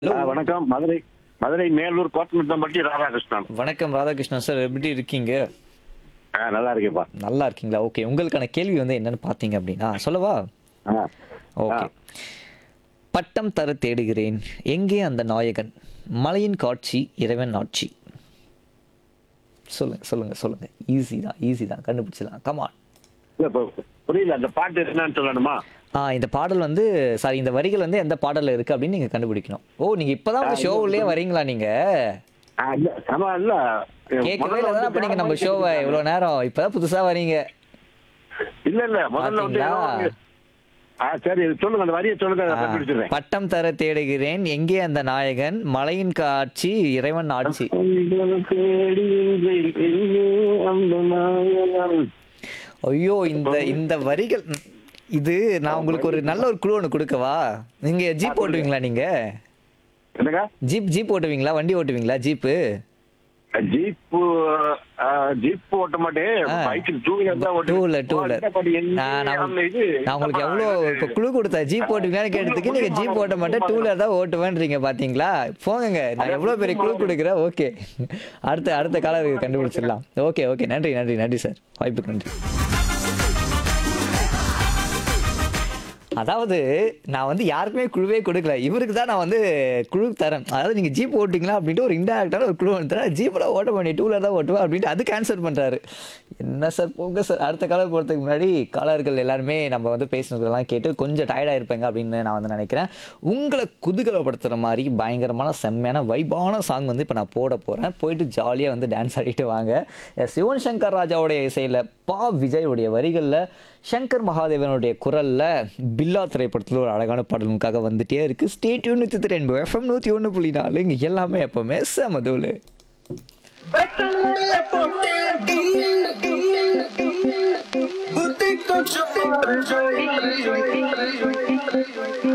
Hello ஆ, வணக்கம் மதுரை மதுரை மேலூர் கோத்தமத்தம்பட்டி ராதாகிருஷ்ணன் வணக்கம் Radhakrishnan sir எப்படி இருக்கீங்க ஆ, நல்லா இருக்கேப்பா நல்லா இருக்கீங்களா ஓகே உங்களுக்கான கேள்வி வந்து என்னன்னு பார்த்தீங்க அப்படின்னா சொல்லவா ஆ. ஓகே பட்டம் தர தேடுகிறேன் எங்கே அந்த நாயகன் மலையின் காட்சி இறைவன் ஆட்சி சொல்லுங்க சொல்லுங்க சொல்லுங்க ஈஸி தான் ஈஸி தான் கண்டுபிடிச்சலாம் கமான் இல்ல, இப்ப புரியல அந்த பாட்டு என்னன்னு சொல்லணுமா ஆ இந்த பாடல் வந்து சாரி இந்த வரிகள் வந்து எந்த பாடல்ல இருக்கு அப்படின்னு நீங்க கண்டுபிடிக்கணும் ஓ நீங்க இப்பதான் வந்து ஷோவுலயே வரீங்களா நீங்க ஆ, இல்ல ஆமா இல்ல கேட்கவே முதல்ல இல்லை வந்து அப்ப நீங்க வேற நம்ம மாதிரி ஷோவை கேட்டுருக்காங்க. இவ்வளவு நேரம் இப்பதான் புதுசா வரீங்க இல்ல இல்ல முதல்ல வந்து பாத்தீங்களா? ஏதோ ஒரு- ஆ சரி சொல்லுங்க அந்த வரியை சொல்லுங்க அதை ஆ, கண்டுபிடிச்சிடுறேன் பட்டம் தர தேடுகிறேன் எங்கே அந்த நாயகன் மலையின் காட்சி இறைவன் ஆட்சி தேடி எங்கே அந்த நாயகன்? ஐயோ இந்த இந்த வரிகள் ம், இது நான் உங்களுக்கு ஒரு நல்ல ஒரு குழு ஒன்று கொடுக்கவா நீங்க ஜீப் ஓட்டுவீங்களா நீங்க என்னங்க ஜீப் ஜீப் ஓட்டுவீங்களா வண்டி ஓட்டுவீங்களா ஜீப்பு ஜீப் ஆ, ஜீப் ஓட்ட மாட்டேன் ஆ. பைக்கில் டூ வீலர் தான் டூ வீலர் டூ வீலர் ஓட்டுவேன் நான் நான் அந்த உங்களுக்கு- இது நான் உங்களுக்கு எவ்வளோ இப்போ குழு கொடுத்தேன் ஜீப் ஓட்டுவீங்களான்னு கேட்டதுக்கு நீங்க ஜீப் ஓட்ட மாட்டேன் டூ வீலர் தான் ஓட்டுவேன்றீங்க பாத்தீங்களா போங்க நான் எவ்வளோ பெரிய குழு கொடுக்குறேன் ஓகே அடுத்த அடுத்த காலருக்கு கண்டுபிடிச்சிடலாம் ஓகே ஓகே நன்றி நன்றி நன்றி சார் வாய்ப்புக்கு நன்றி அதாவது நான் வந்து யாருக்குமே குழுவே கொடுக்கல இவருக்கு தான் நான் வந்து குழு தரேன் அதாவது நீங்கள் ஜீப் ஓட்டிங்களா அப்படின்ட்டு ஒரு இன்டெரக்டான ஒரு குழு வந்து தரேன் ஜீப்பில் ஓட்ட பண்ணி டூலர் தான் ஓட்டுவேன் அப்படின்ட்டு அது கேன்சல் பண்ணுறாரு என்ன சார் போங்க சார் அடுத்த காலம் போகிறதுக்கு முன்னாடி காலர்கள் எல்லாருமே நம்ம வந்து பேசுனதெல்லாம் கேட்டு கொஞ்சம் டயர்டாக இருப்பாங்க அப்படின்னு நான் வந்து நினைக்கிறேன் உங்களை குதூகலப்படுத்துகிற மாதிரி பயங்கரமான செம்மையான வைபான சாங் வந்து இப்போ நான் போட போகிறேன் போயிட்டு ஜாலியாக வந்து டான்ஸ் ஆடிட்டு வாங்க எஸ் யுவன் சங்கர் ராஜாவுடைய இசையில் பா விஜயுடைய வரிகளில் சங்கர் மகாதேவனுடைய குரல்ல பில்லா திரைப்படத்தில் ஒரு அழகான பாடலுக்காக வந்துட்டே இருக்கு ஸ்டேட் யூனிட் ரெண்டு எஃப்எம் நூற்றி ஒன்று புள்ளி நாலு இங்கே எல்லாமே எப்பவுமே செமதூள் Boutique, don't you